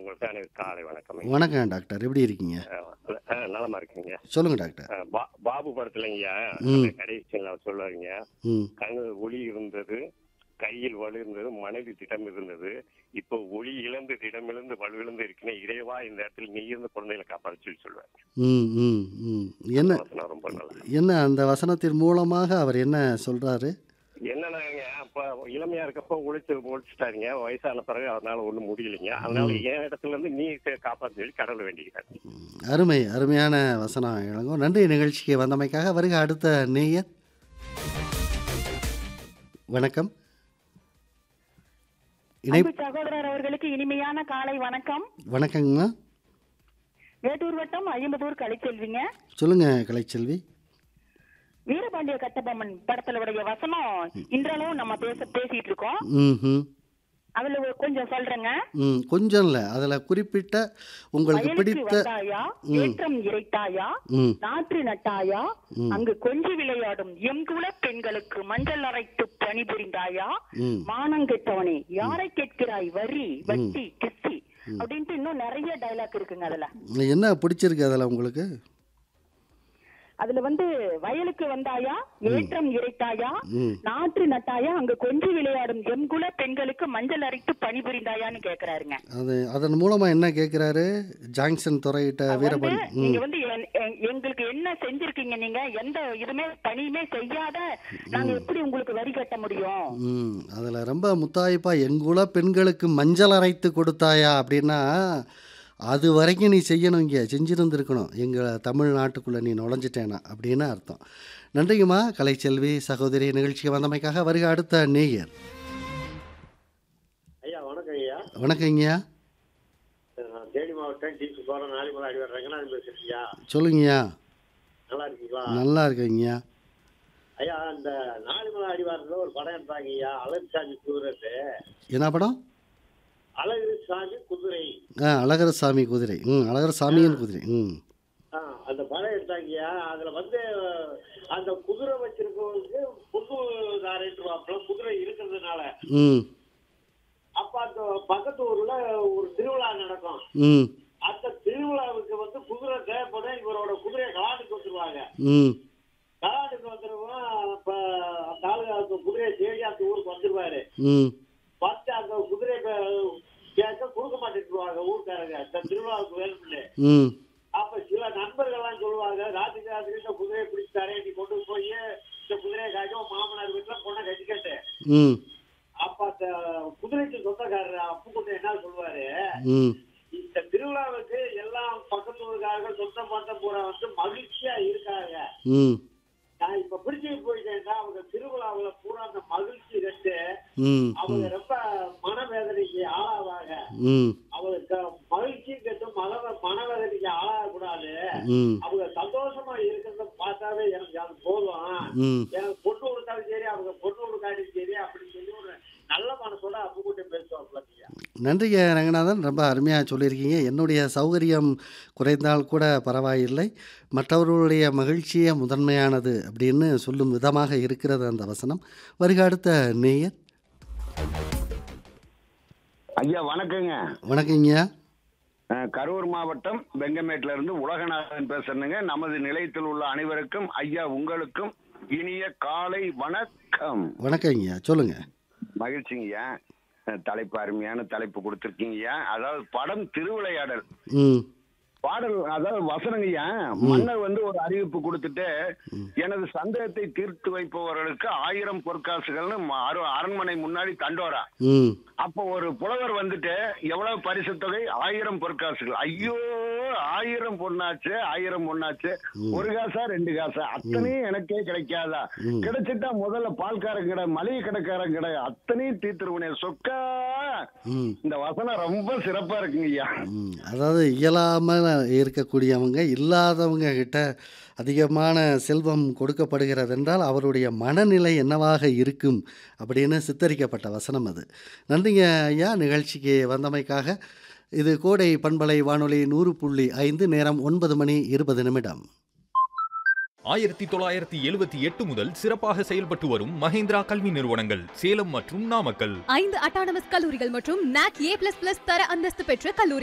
உங்களுக்கு அனைவரும் காலை வணக்கம் வணக்கம் டாக்டர் எப்படி இருக்கீங்க அஹ், அஹ், நலமா இருக்கீங்க சொல்லுங்க டாக்டர் அஹ், பா- பாபு படத்துலங்கய்யா ம். கடைசியில் அவர் சொல்லுவாருங்க ம் கண்ணு ஒளி இருந்தது கையில் வலு இருந்தது மனைவி திடம் இருந்தது இப்போ ஒளி இழந்து திடம் இழந்து வலு இழந்து இருக்குன்னு இறைவா இந்த இடத்துல நீ இருந்த குழந்தைகளை காப்பாற்ற சொல்லி சொல்லுவாரு ம் ம் ம் என்ன வசனம் ரொம்ப நல்லா என்ன அந்த வசனத்தின் மூலமாக அவர் என்ன சொல்றாரு என்னன்னாங்க அப்ப இளமையா இருக்கப்ப உழைச்சு உழைச்சிட்டாருங்க வயசான பிறகு அவரால் ஒண்ணும் முடியலைங்க அதனால என் இடத்துல இருந்து நீ காப்பாற்ற சொல்லி கடவுளை வேண்டிக்கிறார் ம், அருமை அருமையான வசனம் இளங்கோ நன்றி நிகழ்ச்சிக்கு வந்தமைக்காக வருக அடுத்த நேயர் வணக்கம் இணை அன்பு சகோதரர் அவர்களுக்கு இனிமையான காலை வணக்கம் வணக்கங்கம்மா வேட்டூர் வட்டம் ஐம்பதூர் கலைச்செல்விங்க சொல்லுங்க கலைச்செல்வி வீரபாண்டிய கட்டபொம்மன் படத்துல உடைய வசனம் இன்றளவும் நம்ம பேச பேசிட்டு இருக்கோம் ம் ம் அதுல ஒரு கொஞ்சம் சொல்றேங்க ம் கொஞ்சம் இல்லை அதில் குறிப்பிட்ட உங்களுக்கு வயலுக்கு பிடித்த வந்தாயா ஏற்றம் இறைத்தாயா ம் நாற்று நட்டாயா அங்கு கொஞ்சி விளையாடும் எம் குல பெண்களுக்கு மஞ்சள் அரைத்து பணிபுரிந்தாயா ம் மானங்கெட்டவனே யாரை கேட்கிறாய் வரி வட்டி கிஸ்தி அப்படின்ட்டு இன்னும் நிறைய டைலாக் இருக்குங்க அதுல என்ன பிடிச்சிருக்கு அதில் உங்களுக்கு அதுல வந்து வயலுக்கு வந்தாயா ஏற்றம் இறைத்தாயா ம் நாற்று நட்டாயா அங்க கொஞ்சி விளையாடும் எம்குல பெண்களுக்கு மஞ்சள் அரைத்து பணிபுரிந்தாயான்னு கேக்குறாருங்க அது அதன் மூலமாக என்ன கேட்குறாரு ஜாங்ஷன் துறையிட்ட வந்து வீரபாண்டி ம் நீங்க வந்து என்- எ- எங்களுக்கு என்ன செஞ்சிருக்கீங்க நீங்க எந்த இதுமே பணியுமே செய்யாத நாங்க எப்படி உங்களுக்கு வரி கட்ட முடியும் ம் அதில் ரொம்ப முத்தாய்ப்பா எங்குல பெண்களுக்கு மஞ்சள் அரைத்து கொடுத்தாயா அப்படின்னா அது வரைக்கும் நீ செய்யணும் இங்கே செஞ்சிருந்துருக்கணும் எங்கள் தமிழ்நாட்டுக்குள்ளே நீ நுழைஞ்சிட்டேனா அப்படின்னு அர்த்தம் நன்றிங்கம்மா கலைச்செல்வி சகோதரி நிகழ்ச்சிக்கு வந்தமைக்காக வருக அடுத்த நேயர் ஐயா வணக்கம் ஐயா வணக்கங்கய்யா நான் தேனி மாவட்டம் டீச்சு போகிறேன் நாளைமலை அடிவார் ரங்கநாதன் பேசுறீங்களா சொல்லுங்கய்யா நல்லா இருக்கீங்களா நல்லா இருக்கேங்கய்யா ஐயா அந்த நாளிமலை அடிவாரத்தில் ஒரு படம் எடுத்தாங்க ஐயா அழகுசாமி குதிரை என்ன படம் அழகு சாமி குதிரை ஆ அழகரசாமி குதிரை ம் அழகரசாமியின் குதிரை ம் ஆ அந்த படம் எடுத்தாங்க ஐயா அதில் வந்து அந்த குதிரை வச்சிருக்கவங்களுக்கு புதுதாரேன்றாப்புல குதிரை இருக்கிறதுனால ம் அப்போ அந்த பக்கத்து ஊரில் ஒரு திருவிழா நடக்கும் ம் அந்த திருவிழாவுக்கு வந்து குதிரை தேவைப்படும் இவரோட குதிரையை கலாட்டுக்கு வந்துருவாங்க ம் கலாட்டுக்கு வந்துருவோம் அப்ப அந்த ஆளு அந்த குதிரையை தேடி அந்த ஊருக்கு வந்துருவாரு ம் வந்து அந்த குதிரையை ப- கேட்க கொடுக்க மாட்டேங்குவாங்க ஊருக்காரங்க இந்த திருவிழாவுக்கு வேணும்னு ம் அப்ப சில நண்பர்கள்லாம் சொல்லுவாங்க ராத்திரி ராத்திரி இந்த குதிரையை பிடிச்சாரே நீ கொண்டு போய் இந்த குதிரையை காட்டி உன் மாமனார் வீட்டுல பொண்ணை கட்டிக்கட்டு ம் அப்ப அந்த குதிரைக்கு சொந்தக்காரர் அப்புக்குட்டு என்ன சொல்லுவாரு ம் இந்த திருவிழாவுக்கு எல்லாம் பக்கத்து ஊருக்காரர்கள் சொந்த பந்தம் பூரா வந்து மகிழ்ச்சியா இருக்காங்க ம் நான் இப்ப பிடிச்சிட்டு போயிட்டேன்னா அவங்க திருவிழாவுல பூரா அந்த மகிழ்ச்சி கண்டு ம் அவங்க ரொம்ப மனவேதனைக்கு ஆளாவாங்க ம் அவங்களுக்கு மகிழ்ச்சி கட்டு மன மனவேதனைக்கு ஆளாகக்கூடாது ம் அவங்க சந்தோஷமா இருக்கிறத பார்த்தாவே எனக்கு அது போதும் ம் எனக்கு பொண்ணு கொடுத்தாலும் சரி அவங்க பொண்ணு கொடுக்காட்டியும் சரி அப்படின்னு சொல்லி ஒரு நல்ல மனசோட அப்பு கூட்டி பேசுவாங்க நன்றிங்க ரங்கநாதன் ரொம்ப அருமையாக சொல்லியிருக்கீங்க என்னுடைய சௌகரியம் குறைந்தால் கூட பரவாயில்லை மற்றவர்களுடைய மகிழ்ச்சியே முதன்மையானது அப்படின்னு சொல்லும் விதமாக இருக்கிறது அந்த வசனம் வருக அடுத்த நேயர் ஐயா வணக்கங்க வணக்கங்கய்யா அஹ், கரூர் மாவட்டம் வெங்கமேட்ல இருந்து உலகநாதன் பேசுறேங்க நமது நிலையத்தில் உள்ள அனைவருக்கும் ஐயா உங்களுக்கும் இனிய காலை வணக்கம் வணக்கங்கய்யா சொல்லுங்க மகிழ்ச்சிங்கய்யா அஹ், தலைப்பு அருமையான தலைப்பு கொடுத்துருக்கீங்கய்யா அதாவது படம் திருவிளையாடல் ம் பாடல் அதாவது வசனங்கய்யா மன்னர் வந்து ஒரு அறிவிப்பு கொடுத்துட்டு எனது சந்தேகத்தை தீர்த்து வைப்பவர்களுக்கு ஆயிரம் பொற்காசுகள்னு ம- அரு- அரண்மனை முன்னாடி தண்டோரா ம் அப்போ ஒரு புலவர் வந்துட்டு எவ்வளவு பரிசு தொகை ஆயிரம் பொற்காசுகள் ஐயோ ஆயிரம் பொண்ணாச்சு ஆயிரம் பொண்ணாச்சு ஒரு காசா ரெண்டு காசா அத்தனையும் எனக்கே கிடைக்காதா கிடைச்சிட்டா முதல்ல பால்காரன் கடை மளிகை கடைக்காரன் கடை அத்தனையும் தீர்த்துருவனே சொக்கா ம் இந்த வசனம் ரொம்ப சிறப்பா இருக்குங்க ஐயா ம், அதாவது இயலாமல் இருக்கக்கூடியவங்க இல்லாதவங்க கிட்ட அதிகமான செல்வம் கொடுக்கப்படுகிறது என்றால் அவருடைய மனநிலை என்னவாக இருக்கும் அப்படின்னு சித்தரிக்கப்பட்ட வசனம் அது நன்றிங்க ஐயா நிகழ்ச்சிக்கு வந்தமைக்காக இது கோடை பண்பலை வானொலி நூறு புள்ளி ஐந்து நேரம் ஒன்பது மணி இருபது நிமிடம் ஆயிரத்தி தொள்ளாயிரத்தி எழுபத்தி எட்டு முதல் சிறப்பாக செயல்பட்டு வரும் மஹேந்திரா கல்வி நிறுவனங்கள் சேலம் மற்றும் நாமக்கல் ஐந்து அட்டானமஸ் கல்லூரிகள் மற்றும் நாக் ஏ பிளஸ் பிளஸ் தர அந்தஸ்து பெற்ற கல்லூரி